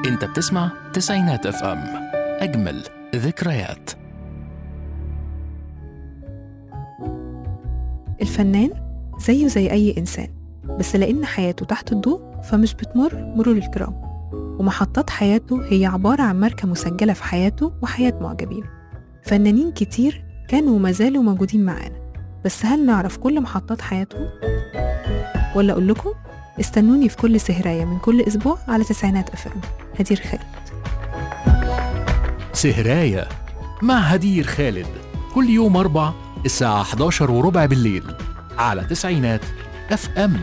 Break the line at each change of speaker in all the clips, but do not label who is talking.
انت بتسمع تسعينات اف ام اجمل ذكريات
الفنان زيه زي أي إنسان بس لأن حياته تحت الضوء فمش بتمر مرور الكرام ومحطات حياته هي عبارة عن ماركة مسجلة في حياته وحياة معجبين فنانين كتير كانوا وما زالوا موجودين معانا بس هل نعرف كل محطات حياتهم؟ ولا أقول لكم استنوني في كل سهراية من كل أسبوع على تسعينات أفلام هدير خالد
سهراية مع هدير خالد كل يوم أربع الساعة 11 وربع بالليل على تسعينات اف ام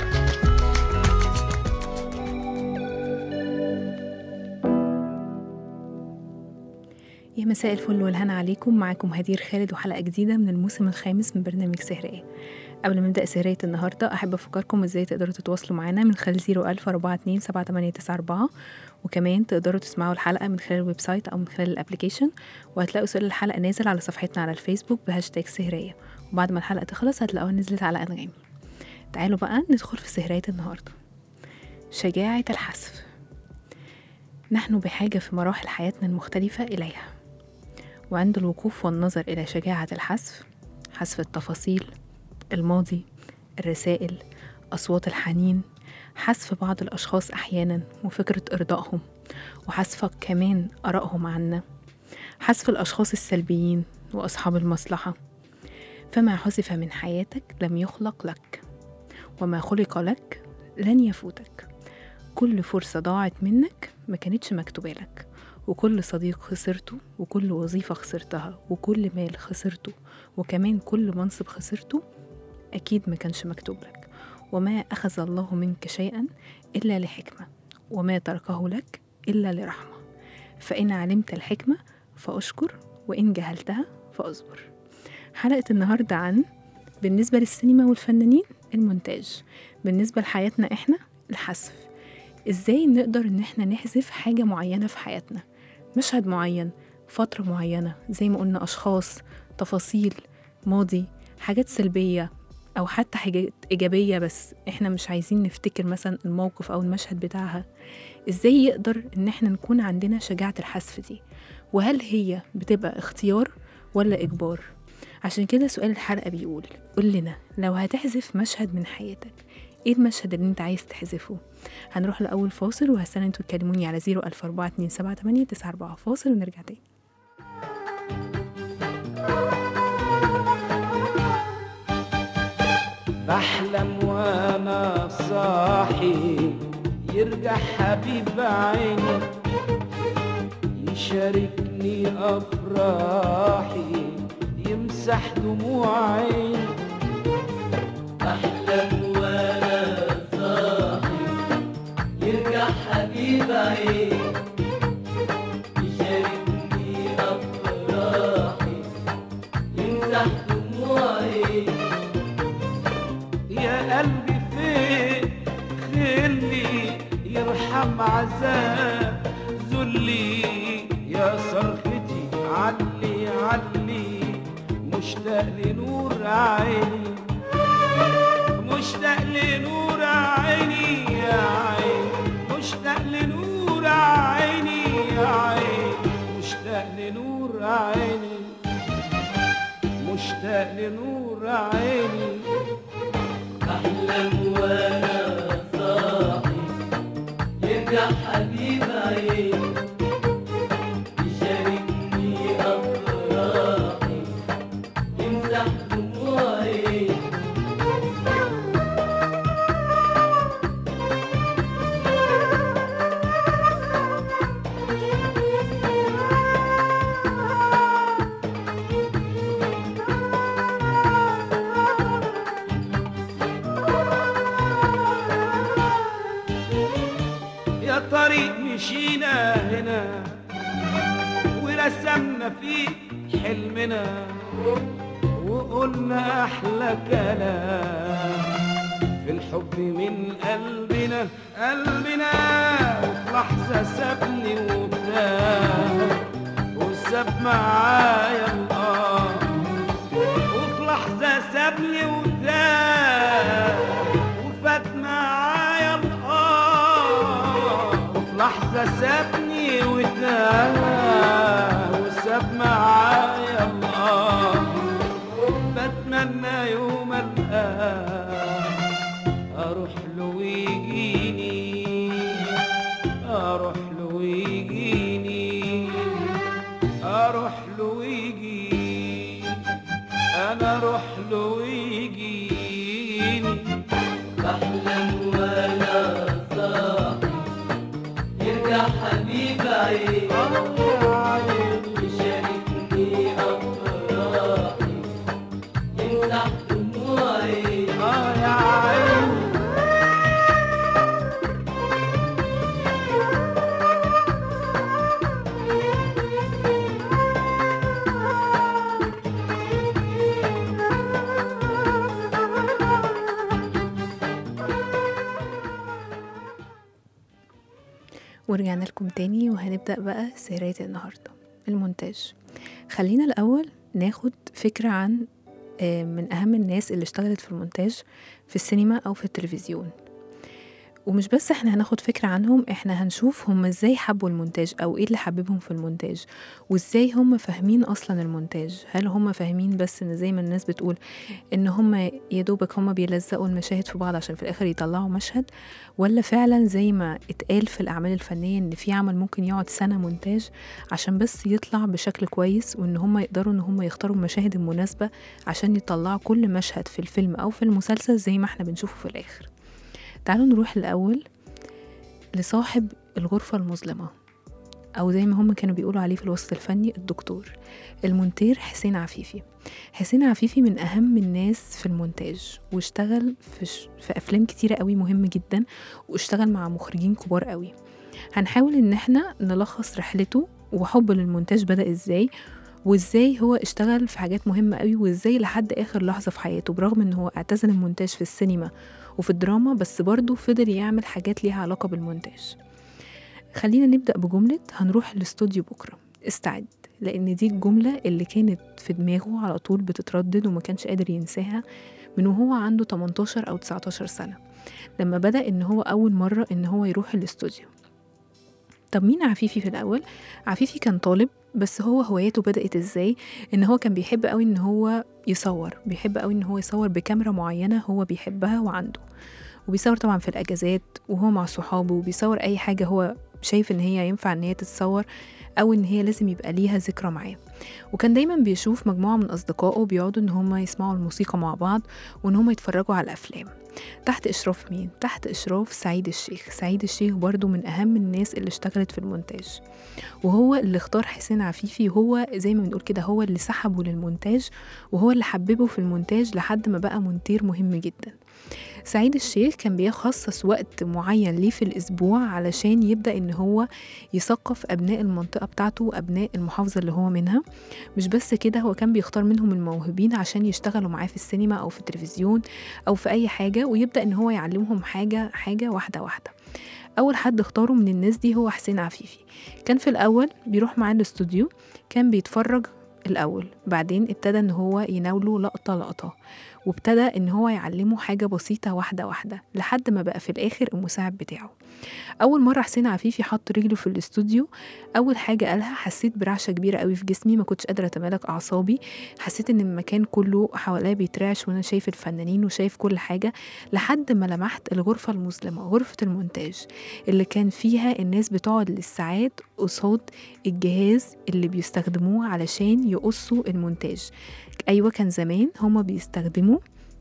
يا مساء الفل والهنا عليكم معاكم هدير خالد وحلقة جديدة من الموسم الخامس من برنامج سهرية قبل ما نبدأ سهرية النهاردة أحب أفكركم إزاي تقدروا تتواصلوا معانا من خلال 01042 وكمان تقدروا تسمعوا الحلقة من خلال الويب سايت أو من خلال الابليكيشن وهتلاقوا سؤال الحلقة نازل على صفحتنا على الفيسبوك بهاشتاج سهرية وبعد ما الحلقة تخلص هتلاقوها نزلت على أنغامي تعالوا بقى ندخل في سهرية النهاردة شجاعة الحذف نحن بحاجة في مراحل حياتنا المختلفة إليها وعند الوقوف والنظر إلى شجاعة الحذف حذف التفاصيل الماضي الرسائل أصوات الحنين حذف بعض الأشخاص أحيانا وفكرة إرضائهم وحذف كمان آرائهم عنا حذف الأشخاص السلبيين وأصحاب المصلحة فما حذف من حياتك لم يخلق لك وما خلق لك لن يفوتك كل فرصة ضاعت منك ما كانتش مكتوبة لك وكل صديق خسرته وكل وظيفة خسرتها وكل مال خسرته وكمان كل منصب خسرته أكيد ما كانش مكتوب لك وما أخذ الله منك شيئا إلا لحكمة وما تركه لك إلا لرحمة فإن علمت الحكمة فأشكر وإن جهلتها فأصبر حلقة النهاردة عن بالنسبة للسينما والفنانين المونتاج بالنسبة لحياتنا إحنا الحذف إزاي نقدر إن إحنا نحذف حاجة معينة في حياتنا مشهد معين فترة معينة زي ما قلنا أشخاص تفاصيل ماضي حاجات سلبية أو حتى حاجات إيجابية بس إحنا مش عايزين نفتكر مثلا الموقف أو المشهد بتاعها إزاي يقدر إن إحنا نكون عندنا شجاعة الحذف دي وهل هي بتبقى اختيار ولا إجبار عشان كده سؤال الحلقة بيقول قول لنا لو هتحذف مشهد من حياتك ايه المشهد اللي انت عايز تحذفه هنروح لأول فاصل وهستنى انتوا تكلموني على 0142789 فاصل ونرجع تاني
بحلم وانا صاحي يرجع حبيب عيني يشاركني افراحي يمسح دموع عيني
أحلم وأنا صاحي يرجع حبيب عيني يشاركني أفراحي يمسح دموعي
يا قلبي فين خلي يرحم عذاب ذلي يا صرختي علي علي مشتاق لنور عيني مشتاق لنور عيني يا عين مشتاق لنور عيني يا عين مشتاق لنور عيني مشتاق لنور عيني
أحلم وأنا صاحي يرجع حبيب عيني يشاركني أفراحي يمسح دموعي
يا طريق مشينا هنا ورسمنا فيه حلمنا وقلنا احلى كلام في الحب من قلبنا قلبنا وفي لحظة سابني وتاه وساب معايا الآه وفي لحظة سابني وتاه وفات معايا الآه وفي لحظة لحظة سابني وتاه وساب معايا الله بتمنى يوم القاه اروح له ويجيني اروح له ويجيني اروح له ويجيني انا اروح له ويجيني
بحلم وانا صاحي يرجع حبيب عيني يشاركني افراحي يمسح دموعي
اه يا عيني
ورجعنا لكم تاني وهنبدأ بقى سهرية النهاردة المونتاج خلينا الأول ناخد فكرة عن آه، من أهم الناس اللي اشتغلت في المونتاج في السينما أو في التلفزيون ومش بس احنا هناخد فكرة عنهم احنا هنشوف هم ازاي حبوا المونتاج او ايه اللي حببهم في المونتاج وازاي هم فاهمين اصلا المونتاج هل هم فاهمين بس ان زي ما الناس بتقول ان هم يدوبك هم بيلزقوا المشاهد في بعض عشان في الاخر يطلعوا مشهد ولا فعلا زي ما اتقال في الاعمال الفنية ان في عمل ممكن يقعد سنة مونتاج عشان بس يطلع بشكل كويس وان هم يقدروا ان هم يختاروا المشاهد المناسبة عشان يطلعوا كل مشهد في الفيلم او في المسلسل زي ما احنا بنشوفه في الاخر تعالوا نروح الأول لصاحب الغرفة المظلمة أو زي ما هم كانوا بيقولوا عليه في الوسط الفني الدكتور المونتير حسين عفيفي حسين عفيفي من أهم الناس في المونتاج واشتغل في, ش... في أفلام كتيرة قوي مهمة جدا واشتغل مع مخرجين كبار قوي هنحاول إن احنا نلخص رحلته وحبه للمونتاج بدأ إزاي وازاي هو اشتغل في حاجات مهمة قوي وازاي لحد آخر لحظة في حياته برغم ان هو اعتزل المونتاج في السينما وفي الدراما بس برضه فضل يعمل حاجات ليها علاقة بالمونتاج خلينا نبدأ بجملة هنروح الاستوديو بكرة استعد لأن دي الجملة اللي كانت في دماغه على طول بتتردد وما كانش قادر ينساها من وهو عنده 18 أو 19 سنة لما بدأ إن هو أول مرة إن هو يروح الاستوديو طب مين عفيفي في الأول؟ عفيفي كان طالب بس هو هواياته بدأت ازاي ان هو كان بيحب قوي ان هو يصور بيحب قوي ان هو يصور بكاميرا معينة هو بيحبها وعنده وبيصور طبعا في الاجازات وهو مع صحابه وبيصور اي حاجة هو شايف ان هي ينفع ان هي تتصور او ان هي لازم يبقى ليها ذكرى معاه وكان دايما بيشوف مجموعة من اصدقائه بيقعدوا ان هم يسمعوا الموسيقى مع بعض وان هم يتفرجوا على الافلام تحت إشراف مين؟ تحت إشراف سعيد الشيخ سعيد الشيخ برضو من أهم الناس اللي اشتغلت في المونتاج وهو اللي اختار حسين عفيفي وهو زي ما بنقول كده هو اللي سحبه للمونتاج وهو اللي حببه في المونتاج لحد ما بقى مونتير مهم جدا سعيد الشيخ كان بيخصص وقت معين ليه في الأسبوع علشان يبدأ إن هو يثقف أبناء المنطقة بتاعته وأبناء المحافظة اللي هو منها مش بس كده هو كان بيختار منهم الموهوبين عشان يشتغلوا معاه في السينما أو في التلفزيون أو في أي حاجة ويبدأ إن هو يعلمهم حاجة حاجة واحدة واحدة أول حد اختاره من الناس دي هو حسين عفيفي كان في الأول بيروح معاه الاستوديو كان بيتفرج الأول بعدين ابتدى إن هو يناوله لقطة لقطة وابتدى إن هو يعلمه حاجة بسيطة واحدة واحدة لحد ما بقى في الآخر المساعد بتاعه أول مرة حسين عفيفي حط رجله في الاستوديو أول حاجة قالها حسيت برعشة كبيرة قوي في جسمي ما كنتش قادرة أتمالك أعصابي حسيت إن المكان كله حواليا بيترعش وأنا شايف الفنانين وشايف كل حاجة لحد ما لمحت الغرفة المظلمة غرفة المونتاج اللي كان فيها الناس بتقعد للساعات قصاد الجهاز اللي بيستخدموه علشان يقصوا المونتاج أيوة كان زمان هما بيستخدموا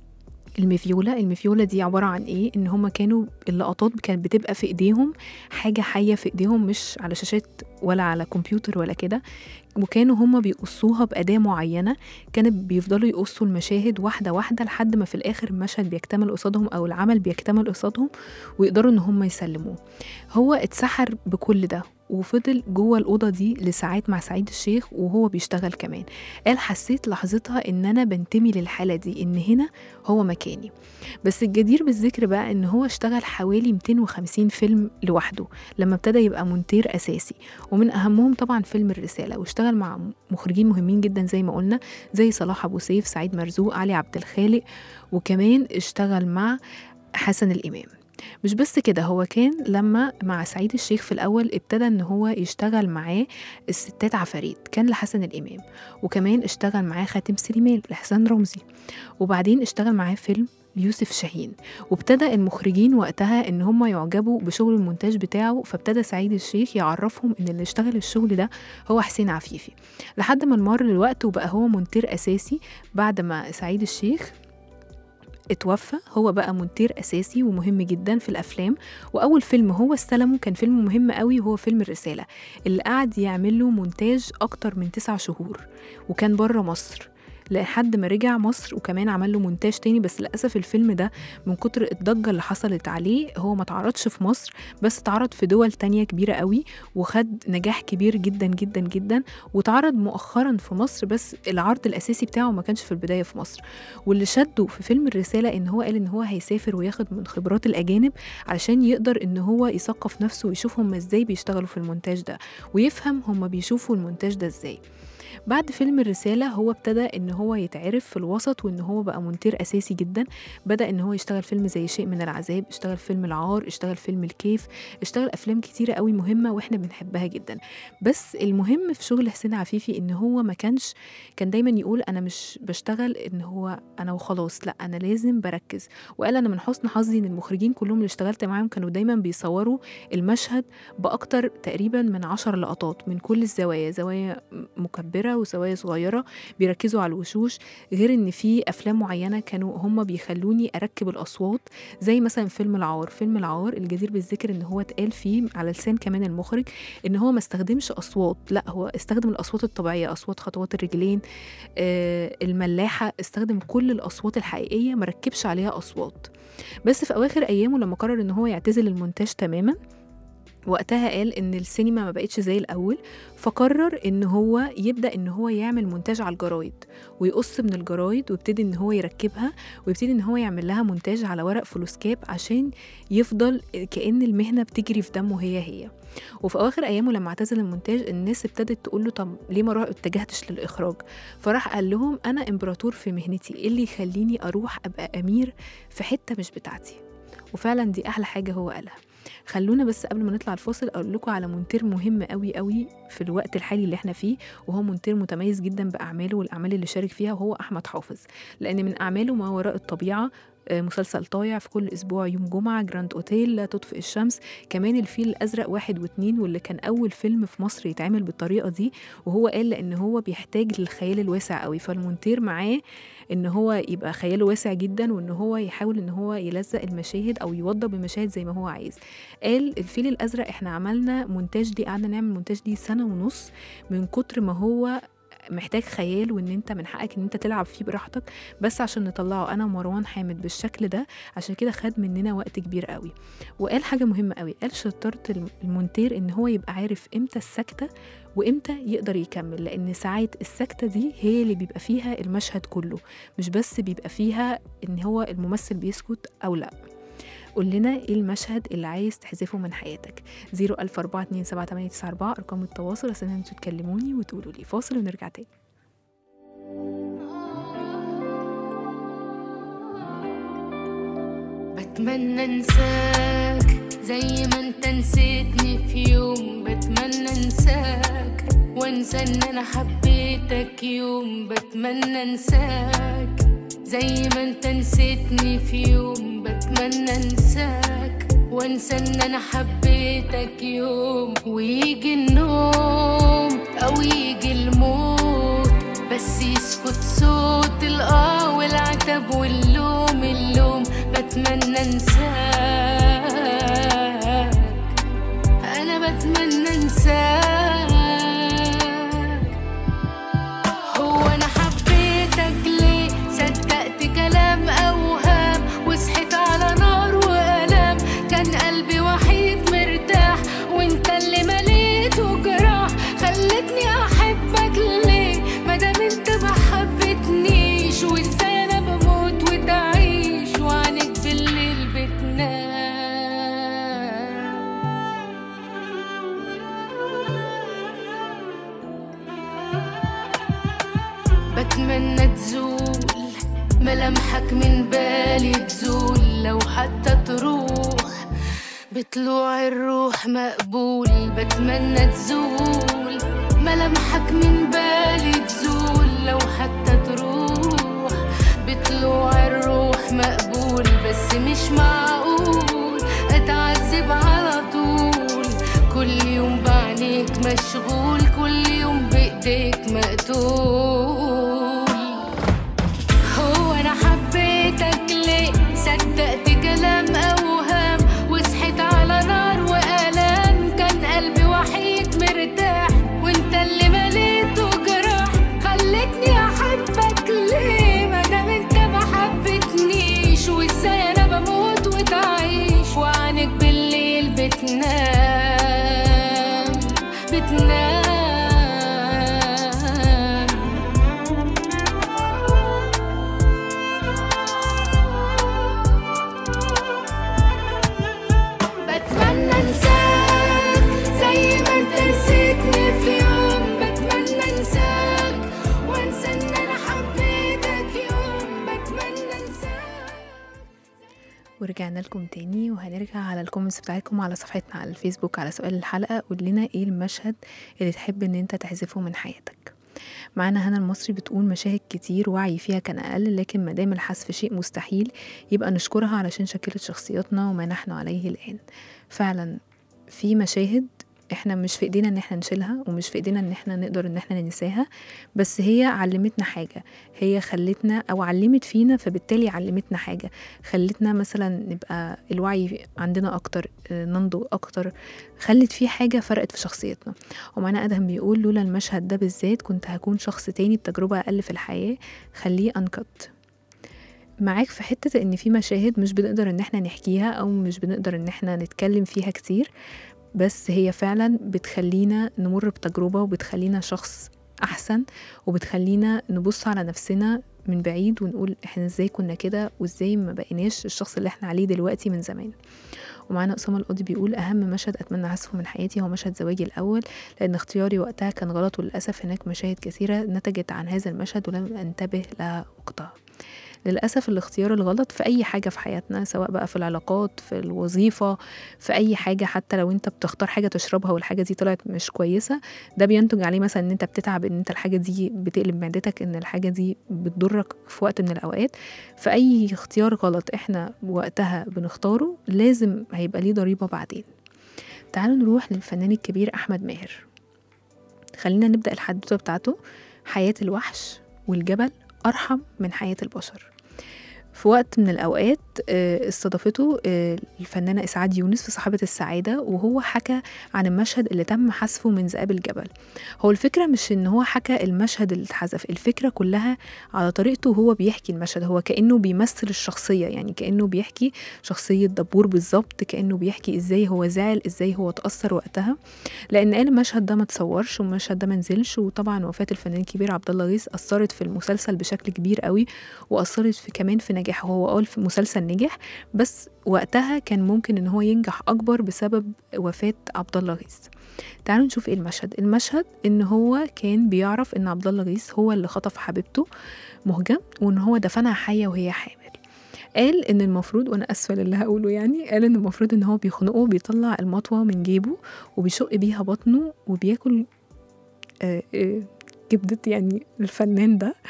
المفيولة المفيولة دي عبارة عن ايه ان هما كانوا اللقطات كانت بتبقى في ايديهم حاجة حية في ايديهم مش على شاشات ولا على كمبيوتر ولا كده وكانوا هما بيقصوها بأداة معينة كانت بيفضلوا يقصوا المشاهد واحدة واحدة لحد ما في الآخر المشهد بيكتمل قصادهم أو العمل بيكتمل قصادهم ويقدروا إن هما يسلموه هو اتسحر بكل ده وفضل جوه الأوضة دي لساعات مع سعيد الشيخ وهو بيشتغل كمان قال حسيت لحظتها إن أنا بنتمي للحالة دي إن هنا هو مكاني بس الجدير بالذكر بقى إن هو اشتغل حوالي 250 فيلم لوحده لما ابتدى يبقى مونتير أساسي ومن أهمهم طبعا فيلم الرسالة واشتغل مع مخرجين مهمين جدا زي ما قلنا زي صلاح أبو سيف سعيد مرزوق علي عبد الخالق وكمان اشتغل مع حسن الإمام مش بس كده هو كان لما مع سعيد الشيخ في الأول ابتدى إن هو يشتغل معاه الستات عفاريت كان لحسن الإمام وكمان اشتغل معاه خاتم سليمان لحسن رمزي وبعدين اشتغل معاه فيلم يوسف شاهين وابتدى المخرجين وقتها ان هم يعجبوا بشغل المونتاج بتاعه فابتدى سعيد الشيخ يعرفهم ان اللي اشتغل الشغل ده هو حسين عفيفي لحد ما مر الوقت وبقى هو مونتير اساسي بعد ما سعيد الشيخ اتوفى هو بقى مونتير اساسي ومهم جدا في الافلام واول فيلم هو استلمه كان فيلم مهم قوي وهو فيلم الرساله اللي قعد يعمل له مونتاج اكتر من تسع شهور وكان بره مصر لحد ما رجع مصر وكمان عمل له مونتاج تاني بس للاسف الفيلم ده من كتر الضجه اللي حصلت عليه هو ما اتعرضش في مصر بس اتعرض في دول تانية كبيره قوي وخد نجاح كبير جدا جدا جدا واتعرض مؤخرا في مصر بس العرض الاساسي بتاعه ما كانش في البدايه في مصر واللي شده في فيلم الرساله ان هو قال ان هو هيسافر وياخد من خبرات الاجانب علشان يقدر ان هو يثقف نفسه ويشوف هم ازاي بيشتغلوا في المونتاج ده ويفهم هم بيشوفوا المونتاج ده ازاي بعد فيلم الرسالة هو ابتدى ان هو يتعرف في الوسط وان هو بقى مونتير اساسي جدا بدأ ان هو يشتغل فيلم زي شيء من العذاب اشتغل فيلم العار اشتغل فيلم الكيف اشتغل افلام كتيرة قوي مهمة واحنا بنحبها جدا بس المهم في شغل حسين عفيفي ان هو ما كانش كان دايما يقول انا مش بشتغل ان هو انا وخلاص لا انا لازم بركز وقال انا من حسن حظي ان المخرجين كلهم اللي اشتغلت معاهم كانوا دايما بيصوروا المشهد باكتر تقريبا من عشر لقطات من كل الزوايا زوايا مكبرة وزوايا صغيرة بيركزوا على الوشوش غير ان في افلام معينة كانوا هم بيخلوني اركب الاصوات زي مثلا فيلم العار فيلم العار الجدير بالذكر ان هو اتقال فيه على لسان كمان المخرج ان هو ما استخدمش اصوات لا هو استخدم الاصوات الطبيعية اصوات خطوات الرجلين آه الملاحة استخدم كل الاصوات الحقيقية ما ركبش عليها اصوات بس في اواخر ايامه لما قرر ان هو يعتزل المونتاج تماما وقتها قال ان السينما ما بقتش زي الاول فقرر ان هو يبدا ان هو يعمل مونتاج على الجرايد ويقص من الجرايد ويبتدي ان هو يركبها ويبتدي ان هو يعمل لها مونتاج على ورق فلوسكاب عشان يفضل كأن المهنه بتجري في دمه هي هي وفي اواخر ايامه لما اعتزل المونتاج الناس ابتدت تقول له طب ليه ما روح- اتجهتش للاخراج فراح قال لهم انا امبراطور في مهنتي ايه اللي يخليني اروح ابقى امير في حته مش بتاعتي وفعلا دي احلى حاجه هو قالها خلونا بس قبل ما نطلع الفاصل اقول لكم على مونتير مهم قوي قوي في الوقت الحالي اللي احنا فيه وهو مونتير متميز جدا باعماله والاعمال اللي شارك فيها وهو احمد حافظ لان من اعماله ما وراء الطبيعه آه، مسلسل طايع في كل اسبوع يوم جمعه جراند اوتيل لا تطفئ الشمس كمان الفيل الازرق واحد واتنين واللي كان اول فيلم في مصر يتعمل بالطريقه دي وهو قال لان هو بيحتاج للخيال الواسع قوي فالمونتير معاه ان هو يبقى خياله واسع جدا وان هو يحاول ان هو يلزق المشاهد او يوضب المشاهد زي ما هو عايز قال الفيل الازرق احنا عملنا مونتاج دي قعدنا نعمل مونتاج دي سنه ونص من كتر ما هو محتاج خيال وان انت من حقك ان انت تلعب فيه براحتك بس عشان نطلعه انا ومروان حامد بالشكل ده عشان كده خد مننا وقت كبير قوي وقال حاجه مهمه قوي قال شطاره الم- المونتير ان هو يبقى عارف امتى السكته وامتى يقدر يكمل لان ساعات السكته دي هي اللي بيبقى فيها المشهد كله مش بس بيبقى فيها ان هو الممثل بيسكت او لا قول لنا ايه المشهد اللي عايز تحذفه من حياتك 004278994 ارقام التواصل عشان انتوا تكلموني وتقولوا لي فاصل ونرجع تاني
بتمنى انساك زي ما انت نسيتني في يوم بتمنى انساك وانسى ان انا حبيتك يوم بتمنى انساك زي ما انت نسيتني في يوم بتمنى انساك وانسى ان انا حبيتك يوم ويجي النوم او يجي الموت بس يسكت صوت الاه والعتب واللوم اللوم بتمنى انساك انا بتمنى انساك هو انا حبيتك ليه صدقت كلام اوهام وصحيت على نار والام كان قلبي وحيد مرتاح وانت اللي مليته جراح خلتني احبك ليه مادام انت ما حبتنيش وازاي انا بموت وتعيش وعنك بالليل بتنام بتمنى تزول ملامحك من بالي تزول لو حتى تروح بطلوع الروح مقبول بتمنى تزول ملامحك من بالي تزول لو حتى تروح بطلوع الروح مقبول بس مش معقول اتعذب على طول كل يوم بعينيك مشغول كل يوم بايديك مقتول هو انا حبيتك ليه صدقت كلام اوهام وصحيت على نار والام كان قلبي وحيد مرتاح وانت اللي مليته جراح خلتني احبك ليه ما دام انت ما حبتنيش وازاي انا بموت وتعيش وعنك بالليل بتنام بتنام بتمنى انساك زي ما انت نسيتني في يوم بتمنى انساك وانسى ان انا حبيتك يوم بتمنى انساك
ورجعنا لكم تاني وهنرجع على الكومنتس بتاعتكم على صفحتنا على الفيسبوك على سؤال الحلقة قول لنا ايه المشهد اللي تحب ان انت تحذفه من حياتك معانا هنا المصري بتقول مشاهد كتير وعي فيها كان أقل لكن ما دام الحذف شيء مستحيل يبقى نشكرها علشان شكلت شخصياتنا وما نحن عليه الآن فعلا في مشاهد احنا مش في ايدينا ان احنا نشيلها ومش في ايدينا ان احنا نقدر ان احنا ننساها بس هي علمتنا حاجة هي خلتنا او علمت فينا فبالتالي علمتنا حاجة خلتنا مثلا نبقى الوعي عندنا اكتر آه، ننضج اكتر خلت في حاجة فرقت في شخصيتنا ومعنا ادهم بيقول لولا المشهد ده بالذات كنت هكون شخص تاني بتجربة اقل في الحياة خليه انكت معاك في حتة ان في مشاهد مش بنقدر ان احنا نحكيها او مش بنقدر ان احنا نتكلم فيها كتير بس هي فعلا بتخلينا نمر بتجربة وبتخلينا شخص أحسن وبتخلينا نبص على نفسنا من بعيد ونقول احنا ازاي كنا كده وازاي ما بقيناش الشخص اللي احنا عليه دلوقتي من زمان ومعانا أسامة القاضي بيقول أهم مشهد أتمنى حذفه من حياتي هو مشهد زواجي الأول لأن اختياري وقتها كان غلط وللأسف هناك مشاهد كثيرة نتجت عن هذا المشهد ولم أنتبه لها وقتها للأسف الاختيار الغلط في أي حاجة في حياتنا سواء بقى في العلاقات في الوظيفة في أي حاجة حتى لو أنت بتختار حاجة تشربها والحاجة دي طلعت مش كويسة ده بينتج عليه مثلا إن أنت بتتعب إن أنت الحاجة دي بتقلب معدتك إن الحاجة دي بتضرك في وقت من الأوقات فأي اختيار غلط إحنا وقتها بنختاره لازم هيبقى ليه ضريبة بعدين تعالوا نروح للفنان الكبير أحمد ماهر خلينا نبدأ الحدوتة بتاعته حياة الوحش والجبل أرحم من حياة البشر في وقت من الأوقات آه، استضافته آه، الفنانة إسعاد يونس في صاحبة السعادة وهو حكى عن المشهد اللي تم حذفه من ذئاب الجبل هو الفكرة مش إن هو حكى المشهد اللي اتحذف الفكرة كلها على طريقته وهو بيحكي المشهد هو كأنه بيمثل الشخصية يعني كأنه بيحكي شخصية دبور بالظبط كأنه بيحكي إزاي هو زعل إزاي هو اتأثر وقتها لأن قال المشهد ده ما تصورش والمشهد ده ما نزلش وطبعا وفاة الفنان الكبير عبد الله غيث أثرت في المسلسل بشكل كبير قوي وأثرت في كمان في نجاحه هو قال في مسلسل نجح بس وقتها كان ممكن ان هو ينجح اكبر بسبب وفاة عبد الله غيث تعالوا نشوف ايه المشهد المشهد ان هو كان بيعرف ان عبد الله غيث هو اللي خطف حبيبته مهجة وان هو دفنها حية وهي حامل قال ان المفروض وانا اسفه للي هقوله يعني قال ان المفروض ان هو بيخنقه بيطلع المطوه من جيبه وبيشق بيها بطنه وبياكل آه، آه، كبده يعني الفنان ده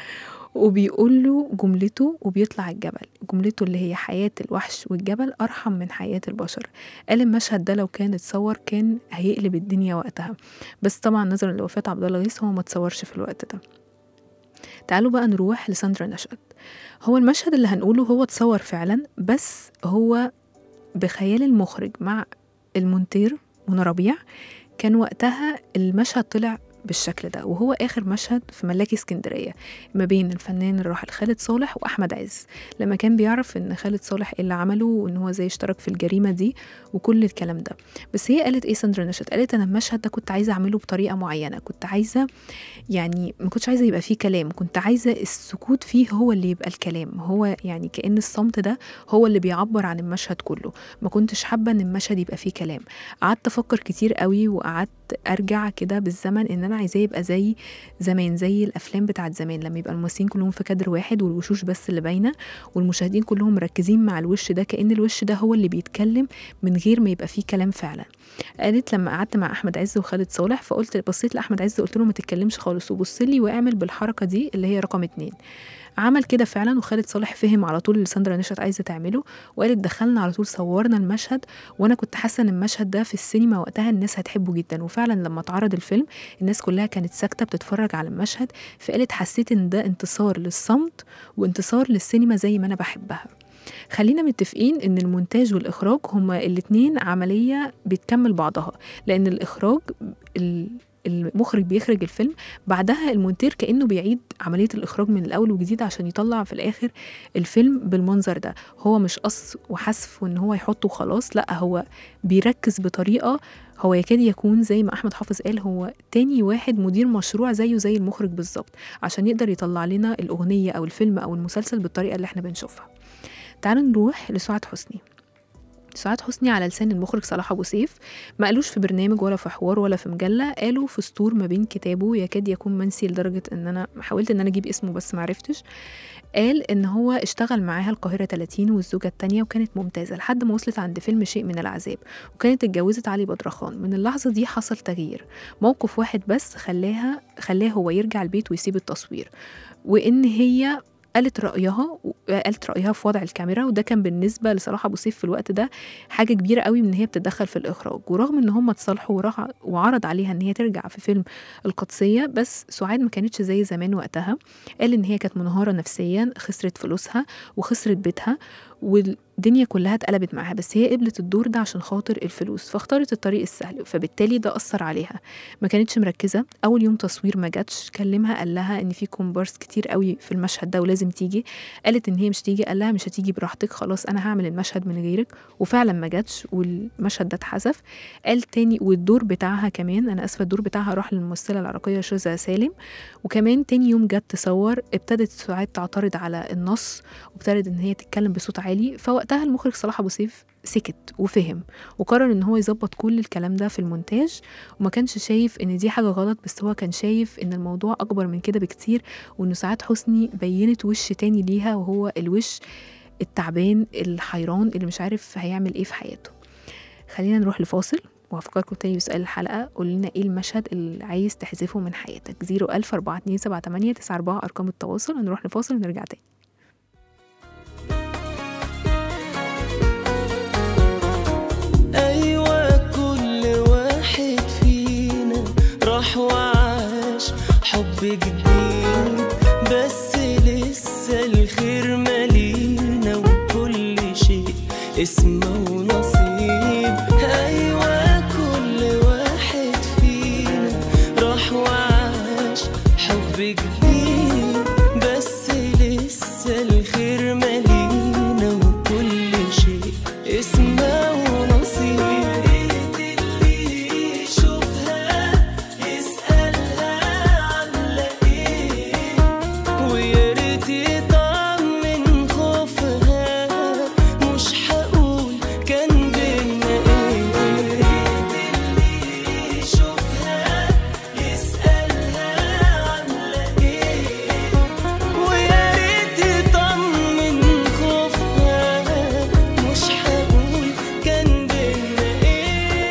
وبيقول له جملته وبيطلع الجبل جملته اللي هي حياة الوحش والجبل أرحم من حياة البشر قال المشهد ده لو كان اتصور كان هيقلب الدنيا وقتها بس طبعا نظرا لوفاة عبد الله غيث هو ما اتصورش في الوقت ده تعالوا بقى نروح لساندرا نشأت هو المشهد اللي هنقوله هو اتصور فعلا بس هو بخيال المخرج مع المونتير منى ربيع كان وقتها المشهد طلع بالشكل ده وهو آخر مشهد في ملاكي اسكندرية ما بين الفنان الراحل خالد صالح وأحمد عز لما كان بيعرف إن خالد صالح إيه اللي عمله وإن هو زي اشترك في الجريمة دي وكل الكلام ده بس هي قالت إيه ساندرا نشأت قالت أنا المشهد ده كنت عايزة أعمله بطريقة معينة كنت عايزة يعني ما كنتش عايزة يبقى فيه كلام كنت عايزة السكوت فيه هو اللي يبقى الكلام هو يعني كأن الصمت ده هو اللي بيعبر عن المشهد كله ما كنتش حابة إن المشهد يبقى فيه كلام قعدت أفكر كتير قوي وقعدت أرجع كده بالزمن إن انا عايزاه يبقى زي زمان زي الافلام بتاعت زمان لما يبقى الممثلين كلهم في كادر واحد والوشوش بس اللي باينه والمشاهدين كلهم مركزين مع الوش ده كأن الوش ده هو اللي بيتكلم من غير ما يبقى فيه كلام فعلا قالت لما قعدت مع احمد عز وخالد صالح فقلت بصيت لاحمد عز قلت له ما تتكلمش خالص وبص لي واعمل بالحركه دي اللي هي رقم اتنين عمل كده فعلا وخالد صالح فهم على طول اللي ساندرا نشأت عايزه تعمله وقالت دخلنا على طول صورنا المشهد وانا كنت حاسه ان المشهد ده في السينما وقتها الناس هتحبه جدا وفعلا لما اتعرض الفيلم الناس كلها كانت ساكته بتتفرج على المشهد فقالت حسيت ان ده انتصار للصمت وانتصار للسينما زي ما انا بحبها خلينا متفقين ان المونتاج والاخراج هما الاتنين عمليه بتكمل بعضها لان الاخراج ال- المخرج بيخرج الفيلم بعدها المونتير كانه بيعيد عمليه الاخراج من الاول وجديد عشان يطلع في الاخر الفيلم بالمنظر ده هو مش قص وحذف وان هو يحطه وخلاص لا هو بيركز بطريقه هو يكاد يكون زي ما احمد حافظ قال هو تاني واحد مدير مشروع زيه زي المخرج بالظبط عشان يقدر يطلع لنا الاغنيه او الفيلم او المسلسل بالطريقه اللي احنا بنشوفها تعالوا نروح لسعاد حسني سعاد حسني على لسان المخرج صلاح ابو سيف ما قالوش في برنامج ولا في حوار ولا في مجله قالوا في سطور ما بين كتابه يكاد يكون منسي لدرجه ان انا حاولت ان انا اجيب اسمه بس ما عرفتش قال ان هو اشتغل معاها القاهره 30 والزوجه الثانيه وكانت ممتازه لحد ما وصلت عند فيلم شيء من العذاب وكانت اتجوزت علي بدرخان من اللحظه دي حصل تغيير موقف واحد بس خلاها خلاه هو يرجع البيت ويسيب التصوير وان هي قالت رأيها قالت رأيها في وضع الكاميرا وده كان بالنسبة لصلاح أبو سيف في الوقت ده حاجة كبيرة قوي من إن هي بتتدخل في الإخراج ورغم إن هم اتصالحوا وراح- وعرض عليها إن هي ترجع في فيلم القدسية بس سعاد ما كانتش زي زمان وقتها قال إن هي كانت منهارة نفسيا خسرت فلوسها وخسرت بيتها والدنيا كلها اتقلبت معاها بس هي قبلت الدور ده عشان خاطر الفلوس فاختارت الطريق السهل فبالتالي ده أثر عليها ما كانتش مركزة أول يوم تصوير ما جاتش كلمها قال لها إن في كومبارس كتير قوي في المشهد ده ولازم تيجي قالت إن هي مش تيجي قال لها مش هتيجي براحتك خلاص أنا هعمل المشهد من غيرك وفعلا ما جاتش والمشهد ده اتحذف قال تاني والدور بتاعها كمان أنا آسفة الدور بتاعها راح للممثلة العراقية شوزة سالم وكمان تاني يوم جت تصور ابتدت سعاد تعترض على النص وابتدت ان هي تتكلم بصوت عالي فوقتها المخرج صلاح ابو سيف سكت وفهم وقرر ان هو يظبط كل الكلام ده في المونتاج وما كانش شايف ان دي حاجه غلط بس هو كان شايف ان الموضوع اكبر من كده بكتير وان سعاد حسني بينت وش تاني ليها وهو الوش التعبان الحيران اللي مش عارف هيعمل ايه في حياته خلينا نروح لفاصل وهفكركم تاني بسؤال الحلقة قول لنا ايه المشهد اللي عايز تحذفه من حياتك 01000 4278 94 أرقام التواصل هنروح لفاصل ونرجع تاني
أيوة كل واحد فينا راح وعاش حب جديد بس لسه الخير مالينا وكل شيء اسمه ونصيب أيوة كل واحد فينا راح وعاش حب جديد بس لسه الخير مالينا وكل شيء اسمه ونصيب اللي يشوفها يسألها عاملة ايه ويا ريت يطمن خوفها مش هقول كان بينا ايه اللي يشوفها يسألها عاملة ايه ويا ريت يطمن خوفها مش هقول كان بينا ايه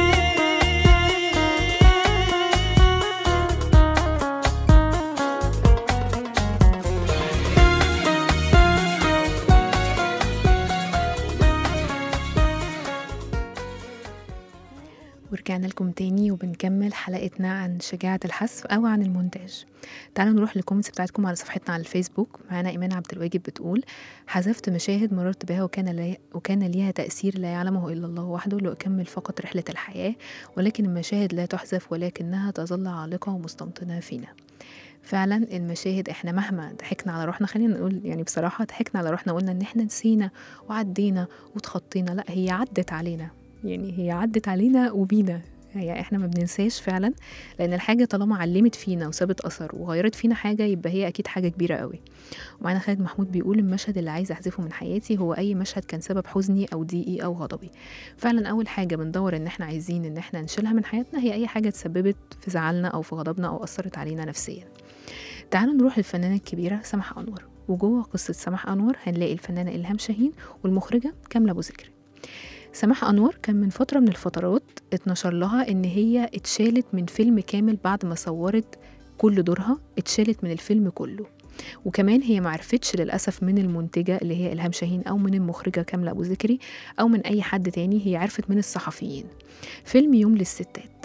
ورجعنا لكم تاني وبنكمل حلقتنا عن شجاعة الحذف أو عن المونتاج تعالوا نروح للكومنتس بتاعتكم على صفحتنا على الفيسبوك معانا إيمان عبد الواجد بتقول حذفت مشاهد مررت بها وكان لي وكان ليها تأثير لا يعلمه إلا الله وحده لأكمل فقط رحلة الحياة ولكن المشاهد لا تحذف ولكنها تظل عالقة ومستوطنة فينا فعلا المشاهد احنا مهما ضحكنا على روحنا خلينا نقول يعني بصراحة ضحكنا على روحنا وقلنا ان احنا نسينا وعدينا وتخطينا لا هي عدت علينا يعني هي عدت علينا وبينا هي احنا ما بننساش فعلا لان الحاجه طالما علمت فينا وسابت اثر وغيرت فينا حاجه يبقى هي اكيد حاجه كبيره قوي ومعانا خالد محمود بيقول المشهد اللي عايز احذفه من حياتي هو اي مشهد كان سبب حزني او ضيقي او غضبي فعلا اول حاجه بندور ان احنا عايزين ان احنا نشيلها من حياتنا هي اي حاجه تسببت في زعلنا او في غضبنا او اثرت علينا نفسيا تعالوا نروح للفنانه الكبيره سماح انور وجوه قصه سماح انور هنلاقي الفنانه الهام شاهين والمخرجه كامله ابو ذكري سماح انور كان من فتره من الفترات اتنشر لها ان هي اتشالت من فيلم كامل بعد ما صورت كل دورها اتشالت من الفيلم كله وكمان هي معرفتش للأسف من المنتجة اللي هي إلهام شاهين أو من المخرجة كاملة أبو ذكري أو من أي حد تاني هي عرفت من الصحفيين فيلم يوم للستات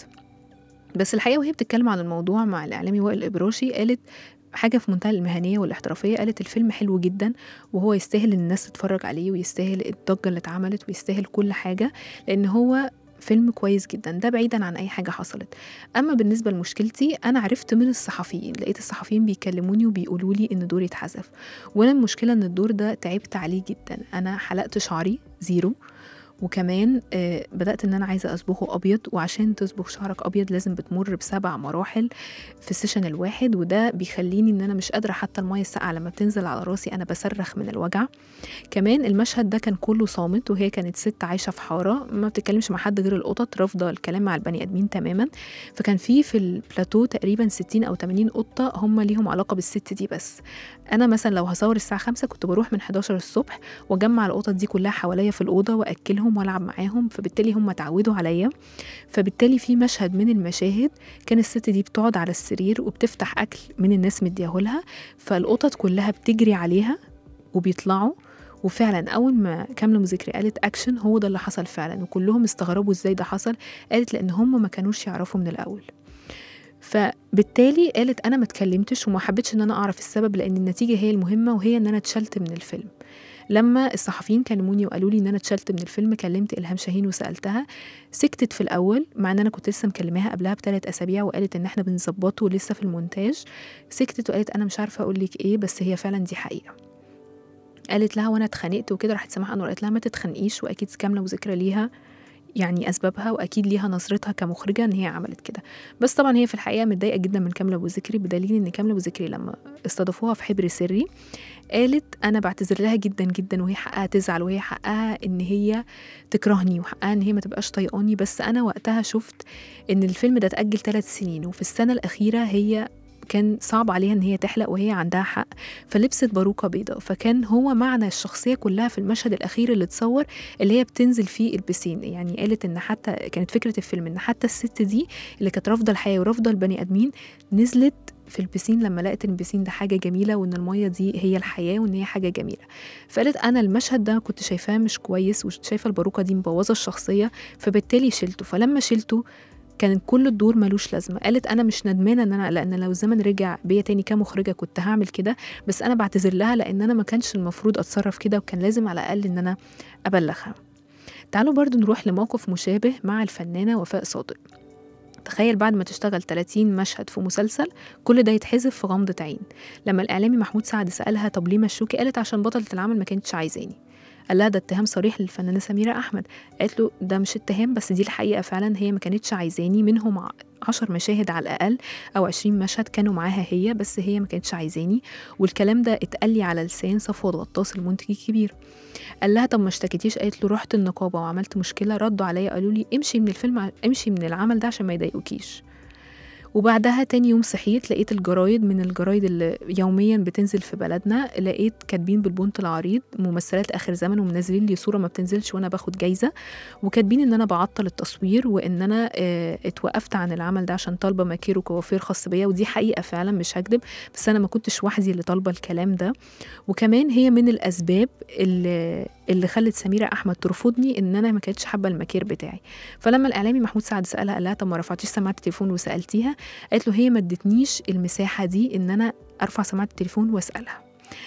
بس الحقيقة وهي بتتكلم عن الموضوع مع الإعلامي وائل الإبراشي قالت حاجة في منتهى المهنية والاحترافية قالت الفيلم حلو جدا وهو يستاهل إن الناس تتفرج عليه ويستاهل الضجة اللي اتعملت ويستاهل كل حاجة لأن هو فيلم كويس جدا ده بعيدا عن اي حاجه حصلت اما بالنسبه لمشكلتي انا عرفت من الصحفيين لقيت الصحفيين بيكلموني وبيقولوا لي ان دوري اتحذف وانا المشكله ان الدور ده تعبت عليه جدا انا حلقت شعري زيرو وكمان آه بدات ان انا عايزه اصبغه ابيض وعشان تصبغ شعرك ابيض لازم بتمر بسبع مراحل في السيشن الواحد وده بيخليني ان انا مش قادره حتى الميه الساقعه لما بتنزل على راسي انا بصرخ من الوجع كمان المشهد ده كان كله صامت وهي كانت ست عايشه في حاره ما بتتكلمش مع حد غير القطط رافضه الكلام مع البني ادمين تماما فكان في في البلاتو تقريبا 60 او 80 قطه هم ليهم علاقه بالست دي بس انا مثلا لو هصور الساعه 5 كنت بروح من 11 الصبح واجمع القطط دي كلها حواليا في الاوضه واكلهم والعب معاهم فبالتالي هم اتعودوا عليا فبالتالي في مشهد من المشاهد كان الست دي بتقعد على السرير وبتفتح اكل من الناس مدياهولها فالقطط كلها بتجري عليها وبيطلعوا وفعلا اول ما كامله مذكري قالت اكشن هو ده اللي حصل فعلا وكلهم استغربوا ازاي ده حصل قالت لان هم ما كانوش يعرفوا من الاول فبالتالي قالت انا ما اتكلمتش وما حبيتش ان انا اعرف السبب لان النتيجه هي المهمه وهي ان انا اتشلت من الفيلم لما الصحفيين كلموني وقالوا لي ان انا اتشلت من الفيلم كلمت الهام شاهين وسالتها سكتت في الاول مع ان انا كنت لسه مكلماها قبلها بثلاث اسابيع وقالت ان احنا بنظبطه ولسه في المونتاج سكتت وقالت انا مش عارفه اقول لك ايه بس هي فعلا دي حقيقه قالت لها وانا اتخانقت وكده راحت سماح انور قالت لها ما تتخانقيش واكيد كامله وذكرى ليها يعني اسبابها واكيد ليها نظرتها كمخرجه ان هي عملت كده بس طبعا هي في الحقيقه متضايقه جدا من كامله ابو ذكري بدليل ان كامله ابو ذكري لما استضافوها في حبر سري قالت انا بعتذر لها جدا جدا وهي حقها تزعل وهي حقها ان هي تكرهني وحقها ان هي ما تبقاش طايقاني بس انا وقتها شفت ان الفيلم ده اتاجل ثلاث سنين وفي السنه الاخيره هي كان صعب عليها ان هي تحلق وهي عندها حق فلبست باروكه بيضاء فكان هو معنى الشخصيه كلها في المشهد الاخير اللي اتصور اللي هي بتنزل فيه البسين يعني قالت ان حتى كانت فكره الفيلم ان حتى الست دي اللي كانت رافضه الحياه ورافضه البني ادمين نزلت في البسين لما لقت ان البسين ده حاجه جميله وان الميه دي هي الحياه وان هي حاجه جميله فقالت انا المشهد ده كنت شايفاه مش كويس وشايفه الباروكه دي مبوظه الشخصيه فبالتالي شلته فلما شلته كان كل الدور ملوش لازمه قالت انا مش ندمانه ان انا لان لو الزمن رجع بيا تاني كمخرجه كنت هعمل كده بس انا بعتذر لها لان انا ما كانش المفروض اتصرف كده وكان لازم على الاقل ان انا ابلغها تعالوا برضو نروح لموقف مشابه مع الفنانه وفاء صادق تخيل بعد ما تشتغل 30 مشهد في مسلسل كل ده يتحذف في غمضة عين لما الإعلامي محمود سعد سألها طب ليه مشوكي قالت عشان بطلة العمل ما كانتش عايزاني قال لها ده اتهام صريح للفنانة سميرة أحمد قالت له ده مش اتهام بس دي الحقيقة فعلا هي ما كانتش عايزاني منهم ع- عشر مشاهد على الأقل أو عشرين مشهد كانوا معاها هي بس هي ما كانتش عايزاني والكلام ده اتقال لي على لسان صفوت غطاس المنتج الكبير قال لها طب ما اشتكيتيش قالت له رحت النقابة وعملت مشكلة ردوا عليا قالوا لي امشي من الفيلم ع- امشي من العمل ده عشان ما يضايقوكيش وبعدها تاني يوم صحيت لقيت الجرايد من الجرايد اللي يوميا بتنزل في بلدنا لقيت كاتبين بالبونت العريض ممثلات اخر زمن ومنزلين لي صوره ما بتنزلش وانا باخد جايزه وكاتبين ان انا بعطل التصوير وان انا اه اتوقفت عن العمل ده عشان طالبه ماكير وكوافير خاص بيا ودي حقيقه فعلا مش هكدب بس انا ما كنتش وحدي اللي طالبه الكلام ده وكمان هي من الاسباب اللي اللي خلت سميره احمد ترفضني ان انا ما كانتش حابه الماكير بتاعي فلما الاعلامي محمود سعد سالها قال لها طب ما رفعتيش سماعه التليفون وسالتيها قالت له هي ما ادتنيش المساحه دي ان انا ارفع سماعه التليفون واسالها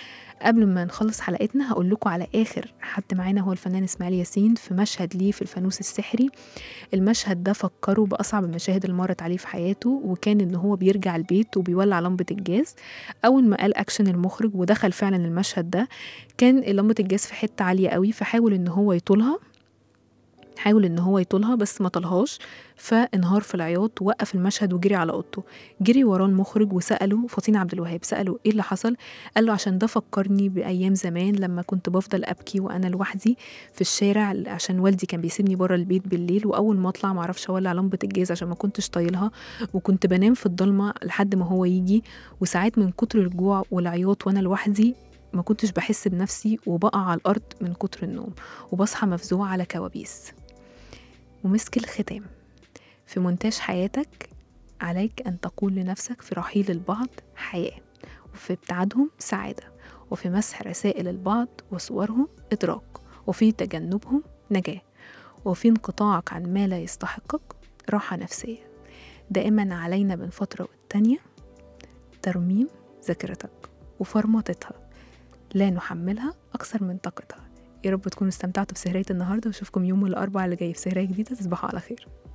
قبل ما نخلص حلقتنا هقول لكم على اخر حد معانا هو الفنان اسماعيل ياسين في مشهد ليه في الفانوس السحري المشهد ده فكره باصعب المشاهد اللي مرت عليه في حياته وكان ان هو بيرجع البيت وبيولع لمبه الجاز اول ما قال اكشن المخرج ودخل فعلا المشهد ده كان لمبه الجاز في حته عاليه قوي فحاول ان هو يطولها حاول ان هو يطولها بس ما طلهاش فانهار في العياط ووقف المشهد وجري على اوضته جري وراه المخرج وساله فطين عبد الوهاب ساله ايه اللي حصل قال له عشان ده فكرني بايام زمان لما كنت بفضل ابكي وانا لوحدي في الشارع عشان والدي كان بيسيبني بره البيت بالليل واول ما اطلع ما اعرفش اولع لمبه الجاز عشان ما كنتش طايلها وكنت بنام في الضلمه لحد ما هو يجي وساعات من كتر الجوع والعياط وانا لوحدي ما كنتش بحس بنفسي وبقع على الارض من كتر النوم وبصحى مفزوعه على كوابيس ومسك الختام في مونتاج حياتك عليك أن تقول لنفسك في رحيل البعض حياة وفي ابتعادهم سعادة وفي مسح رسائل البعض وصورهم إدراك وفي تجنبهم نجاة وفي انقطاعك عن ما لا يستحقك راحة نفسية دائما علينا من فترة والتانية ترميم ذاكرتك وفرمطتها لا نحملها أكثر من طاقتها يا رب تكونوا استمتعتوا بسهرية النهاردة واشوفكم يوم الأربعاء اللي جاي في سهرية جديدة تصبحوا على خير